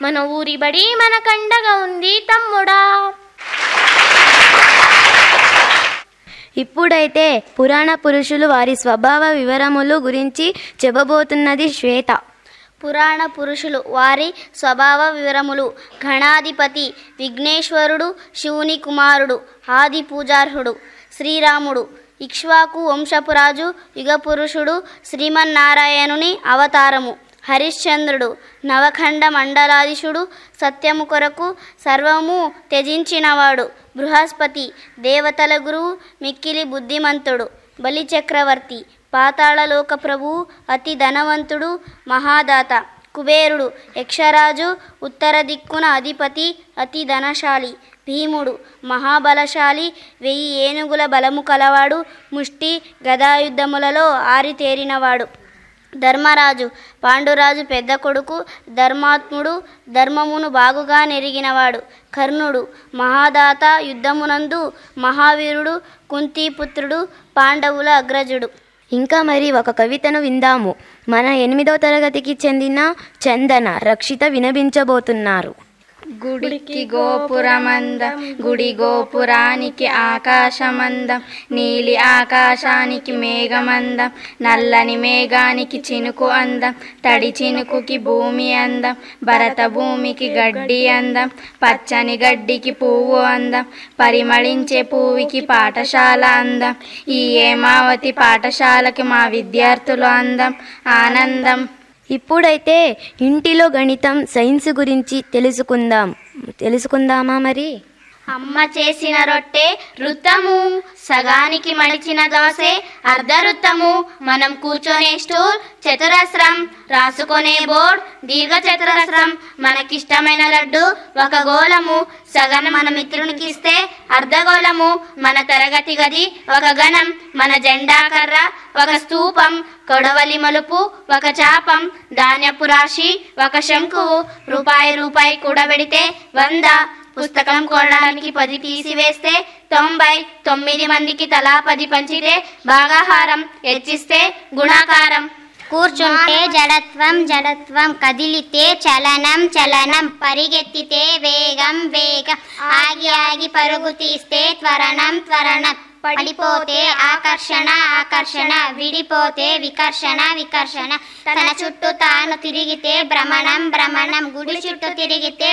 మన ఊరి బడి మన కండగా ఉంది తమ్ముడా ఇప్పుడైతే పురాణ పురుషులు వారి స్వభావ వివరములు గురించి చెప్పబోతున్నది శ్వేత పురాణ పురుషులు వారి స్వభావ వివరములు గణాధిపతి విఘ్నేశ్వరుడు శివుని కుమారుడు ఆది పూజార్హుడు శ్రీరాముడు ఇక్ష్వాకు వంశపురాజు యుగపురుషుడు శ్రీమన్నారాయణుని అవతారము హరిశ్చంద్రుడు నవఖండ మండలాధీశుడు సత్యము కొరకు సర్వము త్యజించినవాడు బృహస్పతి దేవతల గురువు మిక్కిలి బుద్ధిమంతుడు బలిచక్రవర్తి పాతాళలోక ప్రభువు అతి ధనవంతుడు మహాదాత కుబేరుడు యక్షరాజు ఉత్తర దిక్కున అధిపతి అతి ధనశాలి భీముడు మహాబలశాలి వెయ్యి ఏనుగుల బలము కలవాడు ముష్టి గదాయుద్ధములలో ఆరితేరినవాడు ధర్మరాజు పాండురాజు పెద్ద కొడుకు ధర్మాత్ముడు ధర్మమును బాగుగా నెరిగినవాడు కర్ణుడు మహాదాత యుద్ధమునందు మహావీరుడు కుంతీపుత్రుడు పాండవుల అగ్రజుడు ఇంకా మరి ఒక కవితను విందాము మన ఎనిమిదో తరగతికి చెందిన చందన రక్షిత వినబించబోతున్నారు గుడికి గోపురమందం గుడి గోపురానికి ఆకాశమందం నీలి ఆకాశానికి మేఘమందం నల్లని మేఘానికి చినుకు అందం తడి చినుకుకి భూమి అందం భరత భూమికి గడ్డి అందం పచ్చని గడ్డికి పువ్వు అందం పరిమళించే పువ్వుకి పాఠశాల అందం ఈ ఏమావతి పాఠశాలకి మా విద్యార్థులు అందం ఆనందం ఇప్పుడైతే ఇంటిలో గణితం సైన్స్ గురించి తెలుసుకుందాం తెలుసుకుందామా మరి అమ్మ చేసిన రొట్టె రుత్తము సగానికి మడిచిన దోసె అర్ధ రుత్తము మనం కూర్చొనే స్టూల్ చతురస్రం రాసుకునే బోర్డ్ దీర్ఘ చతురస్రం మనకిష్టమైన లడ్డు ఒక గోళము సగం మన మిత్రునికి ఇస్తే అర్ధగోళము మన తరగతి గది ఒక గణం మన జెండా కర్ర ఒక స్తూపం కొడవలి మలుపు ఒక చాపం ధాన్యపు రాశి ఒక శంకువు రూపాయి రూపాయి కూడబెడితే వంద పుస్తకం కొనడానికి పది తీసివేస్తే తొంభై తొమ్మిది మందికి తలా పది పంచితే భాగాహారం హెచ్చిస్తే గుణాకారం కూర్చుంటే జడత్వం జడత్వం కదిలితే చలనం చలనం పరిగెత్తితే వేగం వేగం ఆగి ఆగి పరుగు తీస్తే త్వరణం త్వరణం పడిపోతే ఆకర్షణ ఆకర్షణ విడిపోతే వికర్షణ వికర్షణ తన చుట్టూ తాను తిరిగితే భ్రమణం భ్రమణం గుడి చుట్టూ తిరిగితే